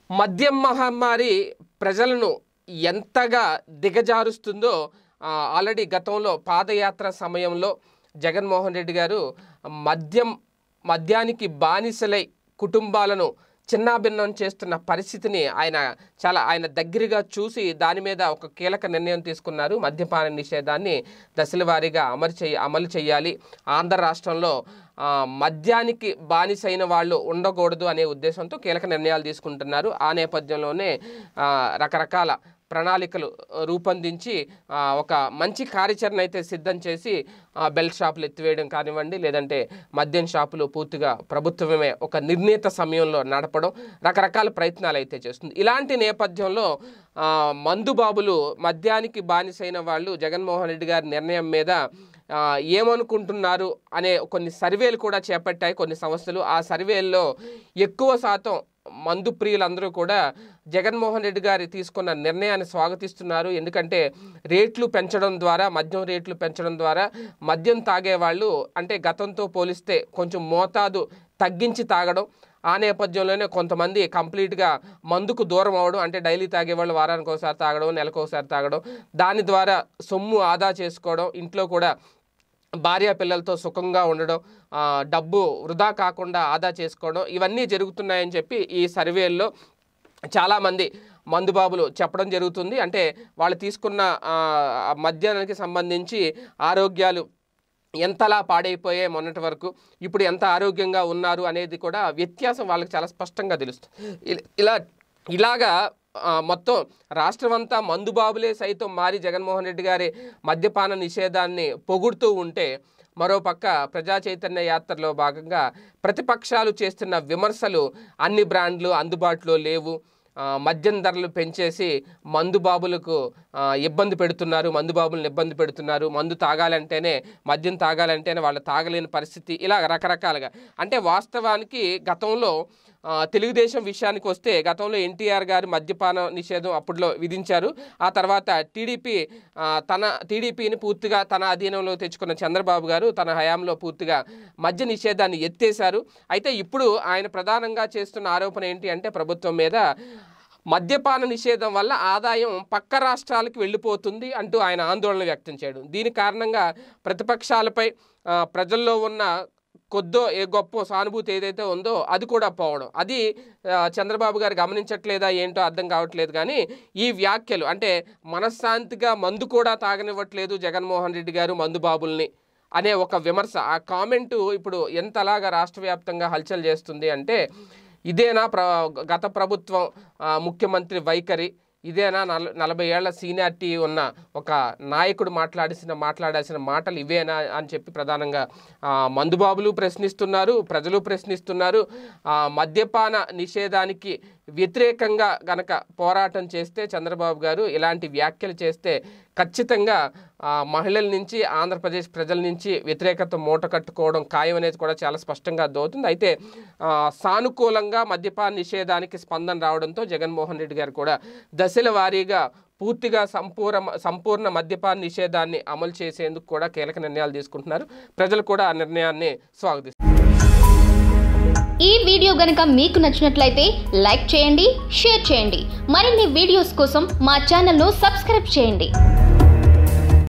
మద్యం మహమ్మారి ప్రజలను ఎంతగా దిగజారుస్తుందో ఆ, ఆల్రెడీ గతంలో పాదయాత్ర సమయంలో జగన్మోహన్ రెడ్డి గారు మద్యం మద్యానికి బానిసలై కుటుంబాలను చిన్నాభిన్నం చేస్తున్న పరిస్థితిని ఆయన చాలా ఆయన దగ్గరగా చూసి దాని మీద ఒక కీలక నిర్ణయం తీసుకున్నారు మద్యపాన నిషేధాన్ని దశల వారీగా అమలు చేయ అమలు చేయాలి ఆంధ్ర రాష్ట్రంలో ఆ, మద్యానికి బానిసైన వాళ్ళు ఉండకూడదు అనే ఉద్దేశంతో కీలక నిర్ణయాలు తీసుకుంటున్నారు ఆ నేపథ్యంలోనే ఆ, రకరకాల ప్రణాళికలు రూపొందించి ఆ, ఒక మంచి కార్యాచరణ అయితే సిద్ధం చేసి ఆ, బెల్ట్ షాపులు ఎత్తివేయడం కానివ్వండి లేదంటే మద్యం షాపులు పూర్తిగా ప్రభుత్వమే ఒక నిర్ణీత సమయంలో నడపడం రకరకాల ప్రయత్నాలు అయితే చేస్తుంది ఇలాంటి నేపథ్యంలో ఆ, మందుబాబులు మద్యానికి బానిసైన వాళ్ళు జగన్మోహన్ రెడ్డి గారి నిర్ణయం మీద ఆ, ఏమనుకుంటున్నారు అనే కొన్ని సర్వేలు కూడా చేపట్టాయి కొన్ని సంస్థలు ఆ సర్వేల్లో ఎక్కువ శాతం మందు ప్రియులందరూ కూడా జగన్మోహన్ రెడ్డి గారి తీసుకున్న నిర్ణయాన్ని స్వాగతిస్తున్నారు ఎందుకంటే రేట్లు పెంచడం ద్వారా మద్యం రేట్లు పెంచడం ద్వారా మద్యం తాగేవాళ్ళు అంటే గతంతో పోలిస్తే కొంచెం మోతాదు తగ్గించి తాగడం ఆ నేపథ్యంలోనే కొంతమంది కంప్లీట్గా మందుకు దూరం అవడం అంటే డైలీ తాగేవాళ్ళు వారానికి ఒకసారి తాగడం నెలకు ఒకసారి తాగడం దాని ద్వారా సొమ్ము ఆదా చేసుకోవడం ఇంట్లో కూడా భార్య పిల్లలతో సుఖంగా ఉండడం ఆ, డబ్బు వృధా కాకుండా ఆదా చేసుకోవడం ఇవన్నీ జరుగుతున్నాయని చెప్పి ఈ సర్వేల్లో చాలామంది మందుబాబులు చెప్పడం జరుగుతుంది అంటే వాళ్ళు తీసుకున్న ఆ, మద్యానికి సంబంధించి ఆరోగ్యాలు ఎంతలా పాడైపోయాయి మొన్నటి వరకు ఇప్పుడు ఎంత ఆరోగ్యంగా ఉన్నారు అనేది కూడా వ్యత్యాసం వాళ్ళకి చాలా స్పష్టంగా తెలుస్తుంది ఇల- ఇలా ఇలాగా ఆ, మొత్తం రాష్ట్రమంతా మందుబాబులే సైతం మారి జగన్మోహన్ రెడ్డి గారి మద్యపాన నిషేధాన్ని పొగుడుతూ ఉంటే మరోపక్క ప్రజా చైతన్య యాత్రలో భాగంగా ప్రతిపక్షాలు చేస్తున్న విమర్శలు అన్ని బ్రాండ్లు అందుబాటులో లేవు ఆ, మద్యం ధరలు పెంచేసి మందు బాబులకు ఆ, ఇబ్బంది పెడుతున్నారు మందు బాబులను ఇబ్బంది పెడుతున్నారు మందు తాగాలంటేనే మద్యం తాగాలంటేనే వాళ్ళు తాగలేని పరిస్థితి ఇలా రకరకాలుగా అంటే వాస్తవానికి గతంలో ఆ, తెలుగుదేశం విషయానికి వస్తే గతంలో ఎన్టీఆర్ గారు మద్యపాన నిషేధం అప్పుడులో విధించారు ఆ తర్వాత టీడీపీ ఆ, తన టీడీపీని పూర్తిగా తన అధీనంలో తెచ్చుకున్న చంద్రబాబు గారు తన హయాంలో పూర్తిగా మద్య నిషేధాన్ని ఎత్తేశారు అయితే ఇప్పుడు ఆయన ప్రధానంగా చేస్తున్న ఆరోపణ ఏంటి అంటే ప్రభుత్వం మీద మద్యపాన నిషేధం వల్ల ఆదాయం పక్క రాష్ట్రాలకు వెళ్ళిపోతుంది అంటూ ఆయన ఆందోళన వ్యక్తం చేయడం దీని కారణంగా ప్రతిపక్షాలపై ఆ, ప్రజల్లో ఉన్న కొద్దో ఏ గొప్ప సానుభూతి ఏదైతే ఉందో అది కూడా పోవడం అది ఆ, చంద్రబాబు గారు గమనించట్లేదా ఏంటో అర్థం కావట్లేదు కానీ ఈ వ్యాఖ్యలు అంటే మనశ్శాంతిగా మందు కూడా తాగనివ్వట్లేదు జగన్మోహన్ రెడ్డి గారు మందు బాబుల్ని అనే ఒక విమర్శ ఆ కామెంటు ఇప్పుడు ఎంతలాగా రాష్ట్ర వ్యాప్తంగా హల్చల్ చేస్తుంది అంటే ఇదేనా ప్ర గత ప్రభుత్వం ఆ, ముఖ్యమంత్రి వైఖరి ఇదేనా నల నలభై ఏళ్ల సీనియారిటీ ఉన్న ఒక నాయకుడు మాట్లాడిసిన మాట్లాడాల్సిన మాటలు ఇవేనా అని చెప్పి ప్రధానంగా ఆ, మందుబాబులు ప్రశ్నిస్తున్నారు ప్రజలు ప్రశ్నిస్తున్నారు ఆ, మద్యపాన నిషేధానికి వ్యతిరేకంగా గనక పోరాటం చేస్తే చంద్రబాబు గారు ఇలాంటి వ్యాఖ్యలు చేస్తే ఖచ్చితంగా ఆ, మహిళల నుంచి ఆంధ్రప్రదేశ్ ప్రజల నుంచి వ్యతిరేకత మూట కట్టుకోవడం ఖాయం అనేది కూడా చాలా స్పష్టంగా అర్థమవుతుంది అయితే ఆ, సానుకూలంగా మద్యపాన నిషేధానికి స్పందన రావడంతో జగన్మోహన్ రెడ్డి గారు కూడా దశల వారీగా పూర్తిగా సంపూర్ణ సంపూర్ణ మద్యపాన నిషేధాన్ని అమలు చేసేందుకు కూడా కీలక నిర్ణయాలు తీసుకుంటున్నారు ప్రజలు కూడా ఆ నిర్ణయాన్ని స్వాగతిస్తారు ఈ వీడియో గనుక మీకు నచ్చినట్లయితే లైక్ చేయండి షేర్ చేయండి మరిన్ని వీడియోస్ కోసం మా ఛానల్ను సబ్స్క్రైబ్ చేయండి